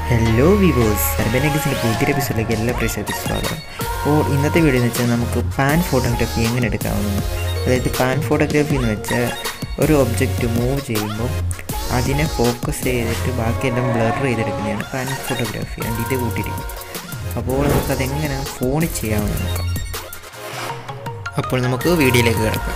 Hello വിവോസ് അർബനഗസിൻ്റെ പുതിയ എപ്പിസോഡിലേക്ക് എല്ലാ പ്രേക്ഷകർക്കും സ്വാഗതം അപ്പോൾ ഇന്നത്തെ വീഡിയോ എന്ന് വെച്ചാൽ നമുക്ക് പാൻ ഫോട്ടോഗ്രാഫി എങ്ങനെ എടുക്കാവുന്നതാണ് അതായത് പാൻ ഫോട്ടോഗ്രാഫി എന്ന് വെച്ചാൽ ഒരു ഒബ്ജക്റ്റ് മൂവ് ചെയ്യുമ്പോൾ അതിനെ ഫോക്കസ് ചെയ്തിട്ട് ബാക്കിയെല്ലാം ബ്ലർ ചെയ്തെടുക്കുന്നതാണ് പാൻ ഫോട്ടോഗ്രാഫി അതിൻ്റെ ഇത് കൂട്ടിയിരിക്കും അപ്പോൾ നമുക്കതെങ്ങനെ ഫോണിൽ ചെയ്യാമെന്ന് നോക്കാം അപ്പോൾ നമുക്ക് വീഡിയോയിലേക്ക് കിടക്കാം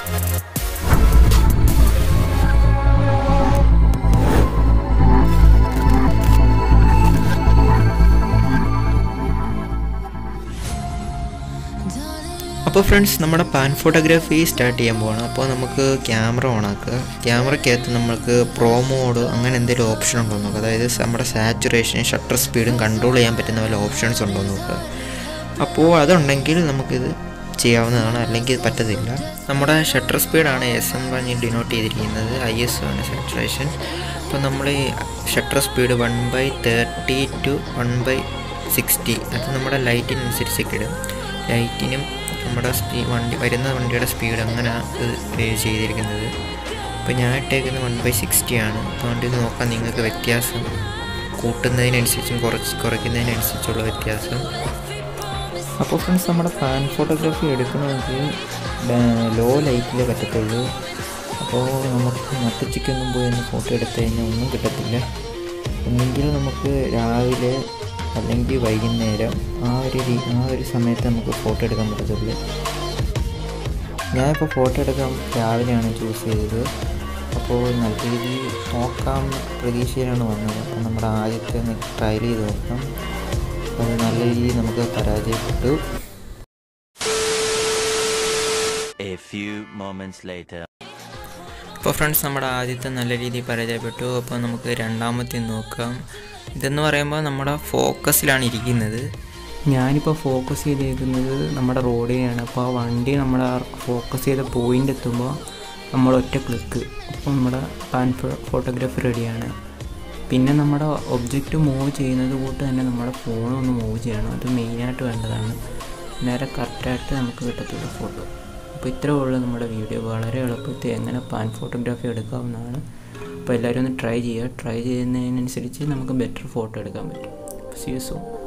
അപ്പോൾ ഫ്രണ്ട്സ് നമ്മുടെ പാൻ ഫോട്ടോഗ്രാഫി സ്റ്റാർട്ട് ചെയ്യാൻ പോവാണ് അപ്പോൾ നമുക്ക് ക്യാമറ ഓൺ ആക്കുക ക്യാമറയ്ക്കകത്ത് നമുക്ക് പ്രോ മോഡ് അങ്ങനെ എന്തെങ്കിലും ഓപ്ഷൻ ഉണ്ടോ എന്ന് നോക്കുക അതായത് നമ്മുടെ സാച്ചുറേഷൻ ഷട്ടർ സ്പീഡും കൺട്രോൾ ചെയ്യാൻ പറ്റുന്ന വല്ല ഓപ്ഷൻസ് ഉണ്ടോ എന്ന് നോക്കുക അപ്പോൾ അതുണ്ടെങ്കിൽ നമുക്കിത് ചെയ്യാവുന്നതാണ് അല്ലെങ്കിൽ ഇത് പറ്റത്തില്ല നമ്മുടെ ഷട്ടർ സ്പീഡാണ് എസ് എം പറഞ്ഞ് ഡിനോട്ട് ചെയ്തിരിക്കുന്നത് ഐ എസ് ആണ് സാച്ചുറേഷൻ അപ്പോൾ നമ്മൾ ഈ shutter speed one by thirty two one by sixty അത് നമ്മുടെ ലൈറ്റിനനുസരിച്ചൊക്കെ ഇടും ലൈറ്റിനും നമ്മുടെ സ്പീ വണ്ടി വരുന്ന വണ്ടിയുടെ സ്പീഡ് അങ്ങനെ ഇത് ചെയ്തിരിക്കുന്നത് അപ്പോൾ ഞാൻ ഇട്ടേക്കുന്നത് വൺ ബൈ സിക്സ്റ്റി ആണ് അതുകൊണ്ട് ഇത് നോക്കാൻ നിങ്ങൾക്ക് വ്യത്യാസം കൂട്ടുന്നതിനനുസരിച്ചും കുറച്ച് കുറയ്ക്കുന്നതിനനുസരിച്ചുള്ള വ്യത്യാസം അപ്പോൾ ഫ്രണ്ട്സ് നമ്മുടെ പാൻ ഫോട്ടോഗ്രാഫി എടുക്കണമെങ്കിൽ ലോ ലൈറ്റിലേ പറ്റത്തുള്ളൂ അപ്പോൾ നമുക്ക് നട്ടുച്ചയ്ക്കൊന്നും പോയി ഒന്ന് ഫോട്ടോ എടുത്തു കഴിഞ്ഞാൽ ഒന്നും കിട്ടത്തില്ല ഒന്നെങ്കിൽ നമുക്ക് രാവിലെ അല്ലെങ്കിൽ വൈകുന്നേരം ആ ഒരു രീ ആ ഒരു സമയത്ത് നമുക്ക് ഫോട്ടോ എടുക്കാൻ പറ്റത്തുള്ളൂ ഞാനിപ്പോൾ ഫോട്ടോ എടുക്കാൻ രാവിലെയാണ് ചൂസ് ചെയ്തത് അപ്പോൾ നല്ല രീതിയിൽ നോക്കാം പ്രതീക്ഷയിലാണ് വന്നത് അപ്പോൾ നമ്മുടെ ആദ്യത്തെ ട്രയൽ ചെയ്ത് നോക്കാം അത് നല്ല രീതിയിൽ നമുക്ക് പരാജയപ്പെട്ടു A few moments later. അപ്പോൾ ഫ്രണ്ട്സ് നമ്മുടെ ആദ്യത്തെ നല്ല രീതിയിൽ പരാജയപ്പെട്ടു അപ്പോൾ നമുക്ക് രണ്ടാമത്തെ നോക്കാം ഇതെന്ന് പറയുമ്പോൾ നമ്മുടെ ഫോക്കസിലാണ് ഇരിക്കുന്നത് ഞാനിപ്പോൾ ഫോക്കസ് ചെയ്തേക്കുന്നത് നമ്മുടെ റോഡിനെയാണ് അപ്പോൾ ആ വണ്ടി നമ്മൾ ആ ഫോക്കസ് ചെയ്ത പോയിന്റ് എത്തുമ്പോൾ നമ്മൾ ഒറ്റ ക്ലിക്ക് അപ്പോൾ നമ്മുടെ പാൻ ഫോട്ടോഗ്രാഫി റെഡിയാണ് പിന്നെ നമ്മുടെ ഒബ്ജക്റ്റ് മൂവ് ചെയ്യുന്നത് കൂട്ട് തന്നെ നമ്മുടെ ഫോണും ഒന്ന് മൂവ് ചെയ്യണം അത് മെയിനായിട്ട് വേണ്ടതാണ് നേരെ കറക്റ്റായിട്ട് നമുക്ക് കിട്ടത്തുള്ളൂ ഫോട്ടോ അപ്പോൾ ഇത്രേ ഉള്ളൂ നമ്മുടെ വീഡിയോ വളരെ എളുപ്പത്തിൽ എങ്ങനെ പാൻ ഫോട്ടോഗ്രാഫി എടുക്കാവുന്നതാണ് അപ്പോൾ എല്ലാവരും ഒന്ന് ട്രൈ ചെയ്യുക ട്രൈ ചെയ്യുന്നതിനനുസരിച്ച് നമുക്ക് ബെറ്റർ ഫോട്ടോ എടുക്കാൻ പറ്റും സീ സോ